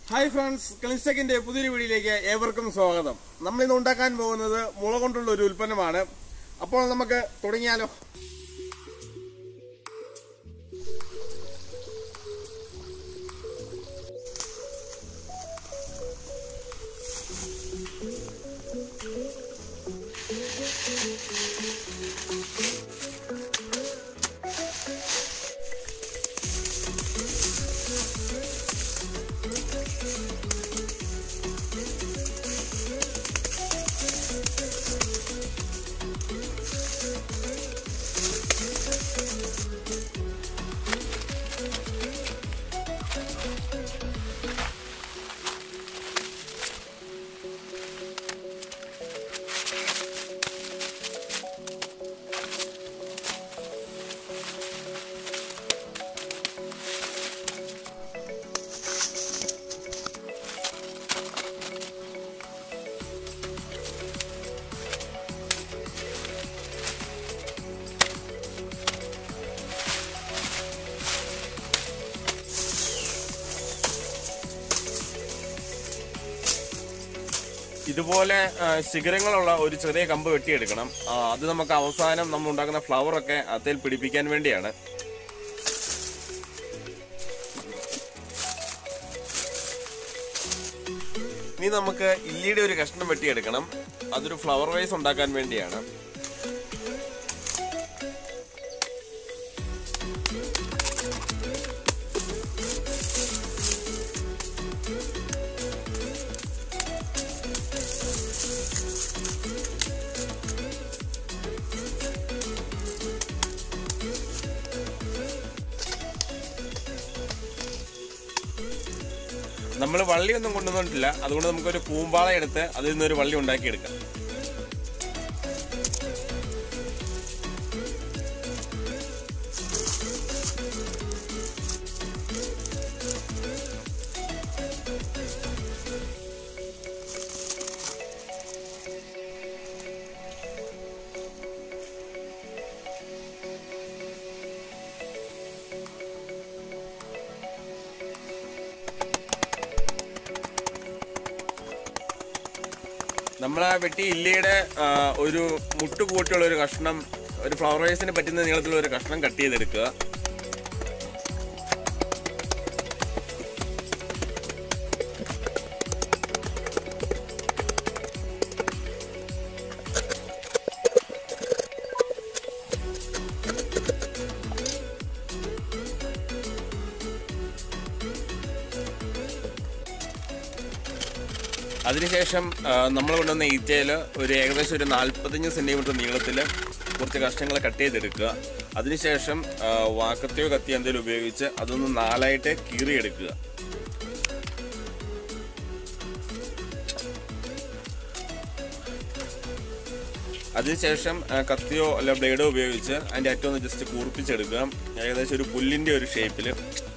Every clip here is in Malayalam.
ഹായ് ഫ്രണ്ട്സ് ക്ലിൻസ്റ്റക്കിന്റെ പുതിയൊരു വീഡിയോയിലേക്ക് ഏവർക്കും സ്വാഗതം നമ്മൾ ഇന്ന് ഉണ്ടാക്കാൻ പോകുന്നത് മുള കൊണ്ടുള്ള ഒരു ഉൽപ്പന്നമാണ് അപ്പോൾ നമുക്ക് തുടങ്ങിയാലോ ഇതുപോലെ ആ, ശിഖരങ്ങളുള്ള ഒരു ചെറിയ കമ്പ് വെട്ടിയെടുക്കണം ആ, അത് നമുക്ക് അവസാനം നമ്മൾ ഉണ്ടാക്കുന്ന ഫ്ലവർ ഒക്കെ അതിൽ പിടിപ്പിക്കാൻ വേണ്ടിയാണ് ഇനി നമുക്ക് ഇല്ലിയുടെ ഒരു കഷ്ണം വെട്ടിയെടുക്കണം അതൊരു ഫ്ലവർ വൈസ് ഉണ്ടാക്കാൻ വേണ്ടിയാണ് നമ്മൾ വള്ളിയൊന്നും കൊണ്ടുവന്നിട്ടില്ല അതുകൊണ്ട് നമുക്കൊരു പൂമ്പാള എടുത്ത് അതിൽ നിന്നൊരു വള്ളി ഉണ്ടാക്കിയെടുക്കാം നമ്മൾ ആ വെട്ടി ഇല്ലിയുടെ ആ, ഒരു മുട്ട് കൂട്ടിയുള്ള ഒരു കഷ്ണം ഒരു ഫ്ലവർ വൈസിന് പറ്റുന്ന നീളത്തിലുള്ള ഒരു കഷ്ണം കട്ട് ചെയ്തെടുക്കുക അതിനുശേഷം നമ്മൾ കൊണ്ടുവന്ന ഈറ്റയിൽ ഒരു ഏകദേശം ഒരു നാൽപ്പത്തഞ്ച് സെൻറ്റിമീറ്റർ നീളത്തിൽ കുറച്ച് കഷ്ണങ്ങൾ കട്ട് ചെയ്തെടുക്കുക അതിനുശേഷം ആ, വാക്കത്തിയോ കത്തിയോ എന്തെങ്കിലും ഉപയോഗിച്ച് അതൊന്ന് നാലായിട്ട് കീറിയെടുക്കുക അതിനുശേഷം ആ, കത്തിയോ അല്ല ബ്ലേഡോ ഉപയോഗിച്ച് അതിൻ്റെ അറ്റം ഒന്ന് ജസ്റ്റ് കൂർപ്പിച്ചെടുക്കുക ഏകദേശം ഒരു പുല്ലിൻ്റെ ഒരു ഷേപ്പിൽ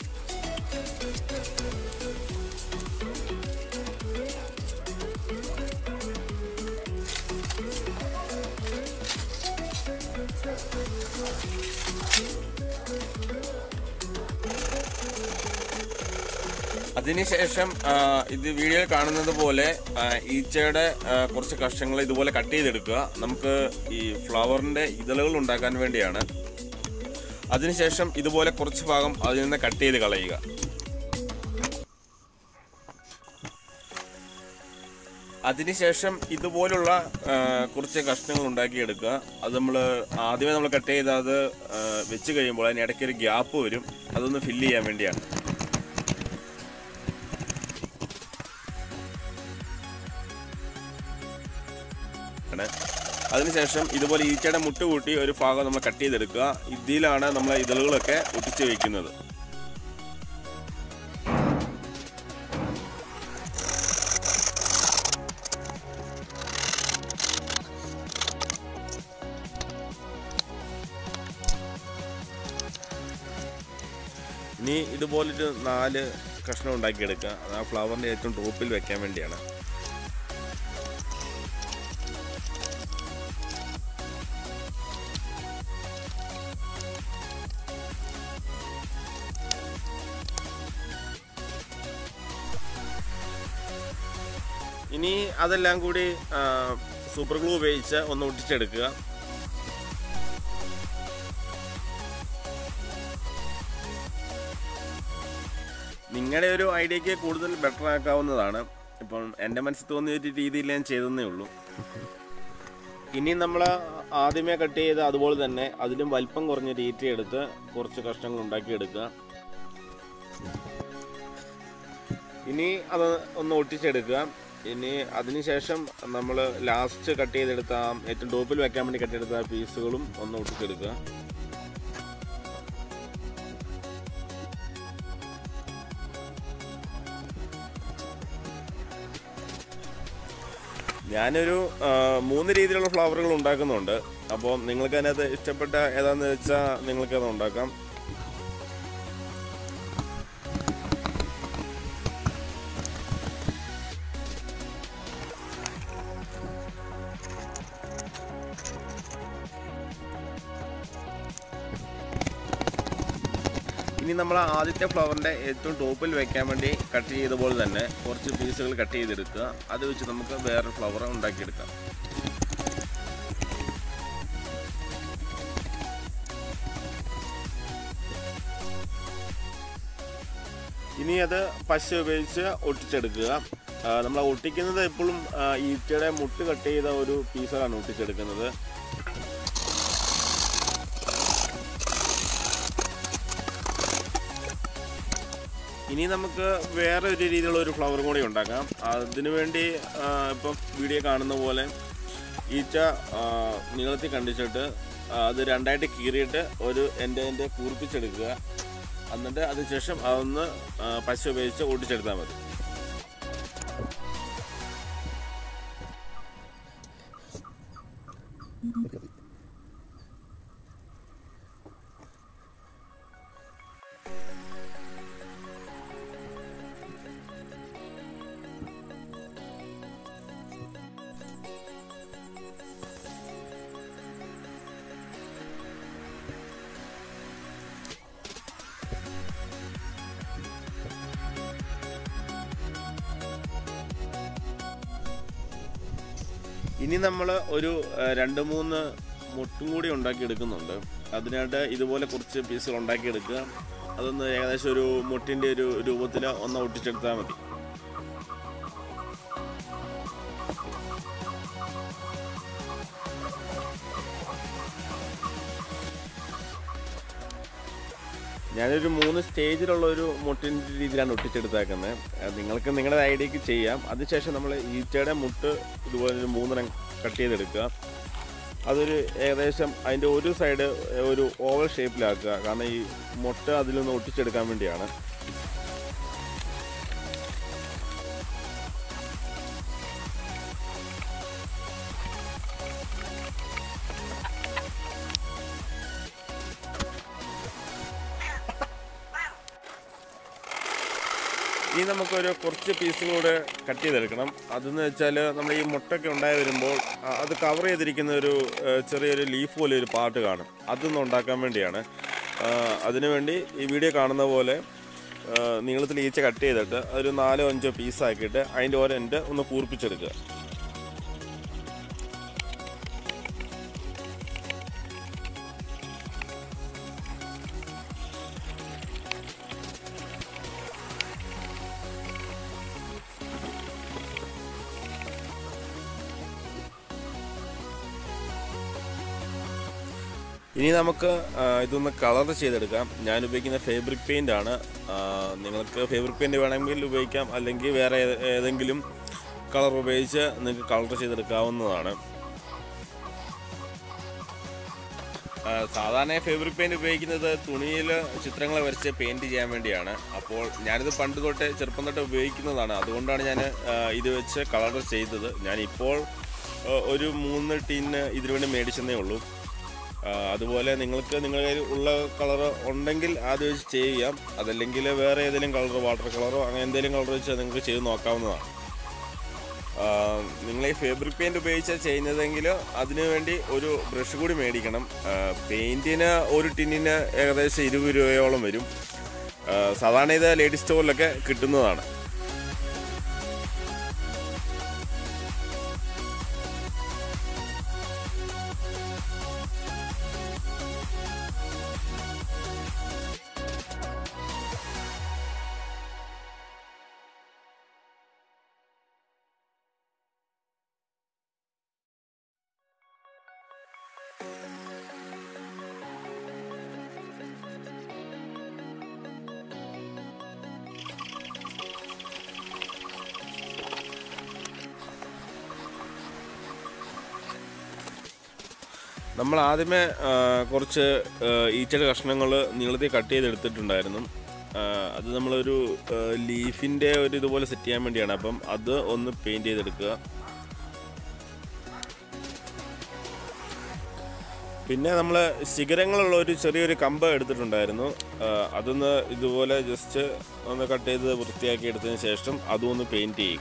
അതിനുശേഷം ആ, ഇത് വീഡിയോയിൽ കാണുന്നത് പോലെ ആ, ഈച്ചയുടെ ആ, കുറച്ച് കഷ്ണങ്ങൾ ഇതുപോലെ കട്ട് ചെയ്തെടുക്കുക നമുക്ക് ഈ ഫ്ലവറിന്റെ ഇതളുകൾ ഉണ്ടാക്കാൻ വേണ്ടിയാണ് അതിനുശേഷം ഇതുപോലെ കുറച്ച് ഭാഗം അതിൽ നിന്ന് കട്ട് ചെയ്ത് കളയുക അതിനുശേഷം ഇതുപോലുള്ള ആ, കുറച്ച് കഷ്ണങ്ങൾ ഉണ്ടാക്കിയെടുക്കുക അത് നമ്മൾ ആദ്യമേ നമ്മൾ കട്ട് ചെയ്ത് അത് ആ, വെച്ച് കഴിയുമ്പോൾ അതിന് ഇടയ്ക്ക് ഒരു ഗ്യാപ്പ് വരും അതൊന്ന് ഫില്ല് ചെയ്യാൻ വേണ്ടിയാണ് ആണ് അതിനുശേഷം ഇതുപോലെ ഈച്ചയുടെ മുട്ട് കൂട്ടി ഒരു ഭാഗം നമ്മൾ കട്ട് ചെയ്തെടുക്കുക ഇതിലാണ് നമ്മൾ ഇതളുകളൊക്കെ ഒട്ടിച്ച് വെക്കുന്നത് ഇനി ഇതുപോലൊരു നാല് കഷ്ണം ഉണ്ടാക്കിയെടുക്കുക അത് ആ ഫ്ലവറിൻ്റെ ഏറ്റവും ടോപ്പിൽ വെക്കാൻ വേണ്ടിയാണ് ഇനി അതെല്ലാം കൂടി ആ, സൂപ്പർ ഗ്ലൂ ഉപയോഗിച്ച് ഒന്ന് ഒട്ടിച്ചെടുക്കുക നിങ്ങളുടെ ഒരു ഐഡിയക്ക് കൂടുതൽ ബെറ്റർ ആക്കാവുന്നതാണ് ഇപ്പം എൻ്റെ മനസ്സിൽ തോന്നിയ ഒരു രീതിയിൽ ഞാൻ ചെയ്തെന്നേ ഉള്ളൂ ഇനി നമ്മൾ ആദ്യമേ കട്ട് ചെയ്ത് അതുപോലെ തന്നെ അതിലും വലിപ്പം കുറഞ്ഞ രീതി എടുത്ത് കുറച്ച് കഷ്ണങ്ങൾ ഉണ്ടാക്കിയെടുക്കുക ഇനി അത് ഒന്ന് ഒട്ടിച്ചെടുക്കുക ഇനി അതിനുശേഷം നമ്മൾ ലാസ്റ്റ് കട്ട് ചെയ്തെടുത്ത ആ ഏറ്റവും ടോപ്പിൽ വെക്കാൻ വേണ്ടി കട്ട് ചെയ്തെടുത്ത ആ പീസുകളും ഒന്ന് ഒട്ടിച്ചെടുക്കുക ഞാനൊരു ആ, മൂന്ന് രീതിയിലുള്ള ഫ്ലവറുകൾ ഉണ്ടാക്കുന്നുണ്ട് അപ്പോൾ നിങ്ങൾക്ക് അതിനകത്ത് ഇഷ്ടപ്പെട്ട ഏതാന്ന് വെച്ചാൽ നിങ്ങൾക്ക് അത് ഉണ്ടാക്കാം ഇനി നമ്മൾ ആദ്യത്തെ ഫ്ലവറിൻ്റെ ഏറ്റവും ടോപ്പിൽ വെക്കാൻ വേണ്ടി കട്ട് ചെയ്ത പോലെ തന്നെ കുറച്ച് പീസുകൾ കട്ട് ചെയ്തെടുക്കുക അത് വെച്ച് നമുക്ക് വേറെ ഫ്ലവർ ഉണ്ടാക്കിയെടുക്കാം ഇനി അത് പശ ഉപയോഗിച്ച് ഒട്ടിച്ചെടുക്കുക നമ്മൾ ഒട്ടിക്കുന്നത് എപ്പോഴും ആ, ഈറ്റയുടെ മുട്ട് കട്ട് ചെയ്ത ഒരു പീസുകളാണ് ഒട്ടിച്ചെടുക്കുന്നത് ഇനി നമുക്ക് വേറെ ഒരു രീതിയിലുള്ള ഒരു ഫ്ലവർ കൂടി ഉണ്ടാക്കാം അതിനു വേണ്ടി ആ, ഇപ്പം വീഡിയോ കാണുന്ന പോലെ ഈച്ച ആ, നീളത്തിൽ കണ്ടിച്ചിട്ട് ആ, അത് രണ്ടായിട്ട് കീറിയിട്ട് ഒരു എൻ്റെ എൻ്റെ കൂർപ്പിച്ചെടുക്കുക എന്നിട്ട് അതിനുശേഷം അതൊന്ന് ആ, പശ ഉപയോഗിച്ച് ഒട്ടിച്ചെടുത്താൽ മതി ഇനി നമ്മൾ ഒരു ആ, രണ്ട് മൂന്ന് മുട്ടും കൂടി ഉണ്ടാക്കി എടുക്കുന്നുണ്ട് അതിനായിട്ട് ഇതുപോലെ കുറച്ച് പീസുകൾ ഉണ്ടാക്കിയെടുക്കുക അതൊന്ന് ഏകദേശം ഒരു മുട്ടിൻ്റെ ഒരു രൂപത്തിൽ ഒന്ന് ഒട്ടിച്ചെടുത്താൽ മതി ഞാനൊരു മൂന്ന് സ്റ്റേജിലുള്ള ഒരു മുട്ടിൻ്റെ രീതിയിലാണ് ഒട്ടിച്ചെടുത്തേക്കുന്നത് അത് നിങ്ങൾക്ക് നിങ്ങളുടെ ഐഡിയക്ക് ചെയ്യാം അതിനുശേഷം നമ്മൾ ഈച്ചയുടെ മുട്ട് ഇതുപോലെ ഒരു മൂന്നെണ്ണം കട്ട് ചെയ്തെടുക്കുക അതൊരു ഏകദേശം അതിൻ്റെ ഒരു സൈഡ് ഒരു ഓവൽ ഷേപ്പിലാക്കുക കാരണം ഈ മുട്ട അതിലൊന്ന് ഒട്ടിച്ചെടുക്കാൻ വേണ്ടിയാണ് ഇനി നമുക്കൊരു കുറച്ച് പീസും കൂടെ കട്ട് ചെയ്തെടുക്കണം അതെന്ന് വെച്ചാൽ നമ്മൾ ഈ മുട്ടൊക്കെ ഉണ്ടായി വരുമ്പോൾ ആ, അത് കവർ ചെയ്തിരിക്കുന്ന ഒരു ആ, ചെറിയൊരു ലീഫ് പോലെ ഒരു പാട്ട് കാണും അതൊന്ന് ഉണ്ടാക്കാൻ വേണ്ടിയാണ് ആ, അതിനുവേണ്ടി ഈ വീഡിയോ കാണുന്ന പോലെ ആ, നീളത്തിൽ ഈച്ച കട്ട് ചെയ്തിട്ട് ഒരു നാലോ അഞ്ചോ പീസാക്കിയിട്ട് അതിൻ്റെ ഓരോ എൻ്റെ ഒന്ന് കൂർപ്പിച്ചെടുക്കുക ഇനി നമുക്ക് ആ, ഇതൊന്ന് കളർ ചെയ്തെടുക്കാം ഞാൻ ഉപയോഗിക്കുന്ന ഫേബ്രിക് പെയിൻ്റ് ആണ് ആ, നിങ്ങൾക്ക് ഫേബ്രിക് പെയിൻറ് വേണമെങ്കിൽ ഉപയോഗിക്കാം അല്ലെങ്കിൽ വേറെ ഏത് ഏതെങ്കിലും കളർ ഉപയോഗിച്ച് നിങ്ങൾക്ക് കളർ ചെയ്തെടുക്കാവുന്നതാണ് ആ, സാധാരണ ഫേബ്രിക് പെയിൻറ് ഉപയോഗിക്കുന്നത് തുണിയിൽ ചിത്രങ്ങൾ വരച്ച് പെയിൻറ് ചെയ്യാൻ വേണ്ടിയാണ് അപ്പോൾ ഞാനിത് പണ്ട് തൊട്ട് ചെറുപ്പം തൊട്ട് ഉപയോഗിക്കുന്നതാണ് അതുകൊണ്ടാണ് ഞാൻ ആ, ഇത് വെച്ച് കളർ ചെയ്തത് ഞാനിപ്പോൾ ആ, ഒരു മൂന്ന് ടീന് ഇതിനു വേണ്ടി മേടിച്ചെന്നേ ഉള്ളൂ ആ, അതുപോലെ നിങ്ങൾക്ക് നിങ്ങളുടെ കയ്യിൽ ഉള്ള കളർ ഉണ്ടെങ്കിൽ അത് വെച്ച് ചെയ്യാം അതല്ലെങ്കിൽ വേറെ ഏതെങ്കിലും കളർ വാട്ടർ കളറോ അങ്ങനെ എന്തെങ്കിലും കളർ വെച്ച് നിങ്ങൾക്ക് ചെയ്ത് നോക്കാവുന്നതാണ് നിങ്ങൾ ഈ ഫേബ്രിക് പെയിൻറ് ഉപയോഗിച്ച് ചെയ്യുന്നതെങ്കിൽ അതിനു വേണ്ടി ഒരു ബ്രഷ് കൂടി മേടിക്കണം പെയിൻറ്റിന് ഒരു ടിന്നിന് ഏകദേശം ഇരുപത് രൂപയോളം വരും ആ, സാധാരണ ഇത് ലേഡീസ് സ്റ്റോറിലൊക്കെ കിട്ടുന്നതാണ് നമ്മൾ ആദ്യമേ ആ, കുറച്ച് ആ, ഈച്ചയുടെ കഷ്ണങ്ങൾ നീളത്തിൽ കട്ട് ചെയ്തെടുത്തിട്ടുണ്ടായിരുന്നു ആ, അത് നമ്മളൊരു ലീഫിൻ്റെ ഒരു ഇതുപോലെ സെറ്റ് ചെയ്യാൻ വേണ്ടിയാണ് അപ്പം അത് ഒന്ന് പെയിൻറ് ചെയ്തെടുക്കുക പിന്നെ നമ്മൾ ശിഖരങ്ങളുള്ള ഒരു ചെറിയൊരു കമ്പ് എടുത്തിട്ടുണ്ടായിരുന്നു ആ, അതൊന്ന് ഇതുപോലെ ജസ്റ്റ് ഒന്ന് കട്ട് ചെയ്ത് വൃത്തിയാക്കി എടുത്തതിന് ശേഷം അതും ഒന്ന് പെയിൻറ് ചെയ്യുക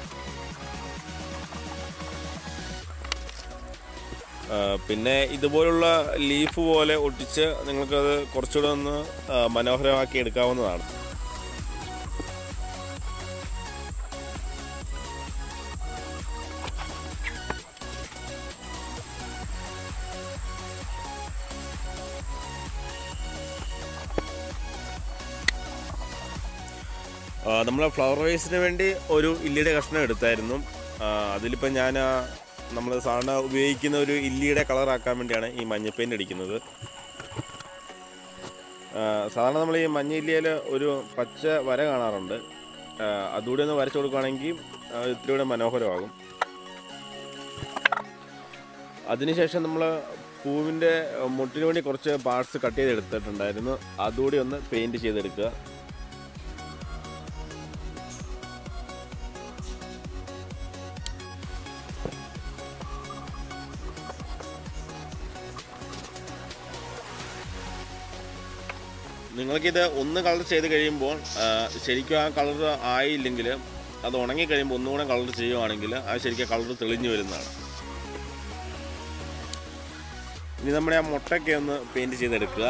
ആ, പിന്നെ ഇതുപോലുള്ള ലീഫ് പോലെ ഒട്ടിച്ച് നിങ്ങൾക്കത് കുറച്ചുകൂടെ ഒന്ന് ആ, മനോഹരമാക്കി എടുക്കാവുന്നതാണ് നമ്മൾ ഫ്ലവർ വേസിന് വേണ്ടി ഒരു ഇല്ലിയുടെ കഷ്ണം എടുത്തായിരുന്നു ആ, അതിലിപ്പോൾ ഞാൻ നമ്മൾ സാധാരണ ഉപയോഗിക്കുന്ന ഒരു ഇല്ലിയുടെ കളറാക്കാൻ വേണ്ടിയാണ് ഈ മഞ്ഞ പെയിൻ്റ് അടിക്കുന്നത് ആ, സാധാരണ നമ്മൾ ഈ മഞ്ഞ ഇല്ലിയിൽ ഒരു പച്ച വര കാണാറുണ്ട് ആ, അതുകൂടി ഒന്ന് വരച്ചു കൊടുക്കുകയാണെങ്കിൽ ആ, ഇത്തിരി കൂടെ മനോഹരമാകും അതിനുശേഷം നമ്മൾ പൂവിൻ്റെ മുട്ടിന് വേണ്ടി കുറച്ച് പാർട്സ് കട്ട് ചെയ്തെടുത്തിട്ടുണ്ടായിരുന്നു അതുകൂടി ഒന്ന് പെയിൻറ് ചെയ്തെടുക്കുക നിങ്ങൾക്കിത് ഒന്ന് കളർ ചെയ്ത് കഴിയുമ്പോൾ ആ, ശരിക്കും ആ കളർ ആയില്ലെങ്കിൽ അത് ഉണങ്ങി കഴിയുമ്പോൾ ഒന്നുകൂടെ കളർ ചെയ്യുവാണെങ്കിൽ ആ ശരിക്കും കളർ തെളിഞ്ഞു വരുന്നതാണ് ഇനി നമ്മുടെ ആ മുട്ടയൊക്കെ ഒന്ന് പെയിൻറ് ചെയ്തെടുക്കുക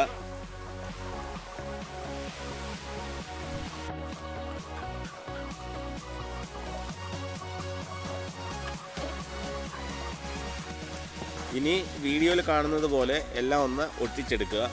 ഇനി വീഡിയോയിൽ കാണുന്നത് പോലെ എല്ലാം ഒന്ന് ഒട്ടിച്ചെടുക്കുക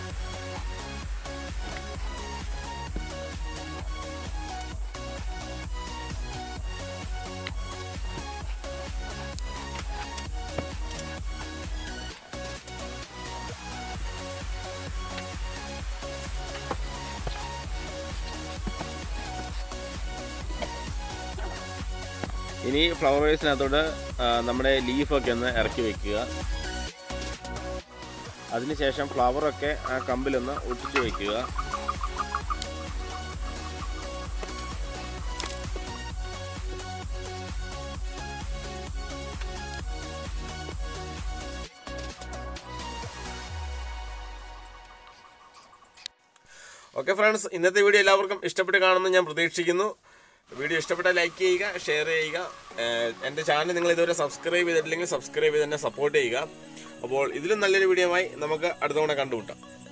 ഇനി ഫ്ലവർ വേസിനകത്തോട്ട് നമ്മുടെ ലീഫൊക്കെ ഒന്ന് ഇറക്കി വെക്കുക അതിനുശേഷം ഫ്ലവറൊക്കെ ആ കമ്പിലൊന്ന് ഒട്ടിച്ച് വെക്കുക ഓക്കെ ഫ്രണ്ട്സ് ഇന്നത്തെ വീഡിയോ എല്ലാവർക്കും ഇഷ്ടപ്പെട്ട് കാണുമെന്ന് ഞാൻ പ്രതീക്ഷിക്കുന്നു വീഡിയോ ഇഷ്ടപ്പെട്ടാൽ ലൈക്ക് ചെയ്യുക ഷെയർ ചെയ്യുക ഏഹ് എൻ്റെ ചാനൽ നിങ്ങൾ ഇതുവരെ സബ്സ്ക്രൈബ് ചെയ്തിട്ടില്ലെങ്കിൽ സബ്സ്ക്രൈബ് ചെയ്ത് തന്നെ സപ്പോർട്ട് ചെയ്യുക അപ്പോൾ ഇതിലും നല്ലൊരു വീഡിയോയുമായി നമുക്ക് അടുത്ത തവണ കണ്ടുമുട്ടാം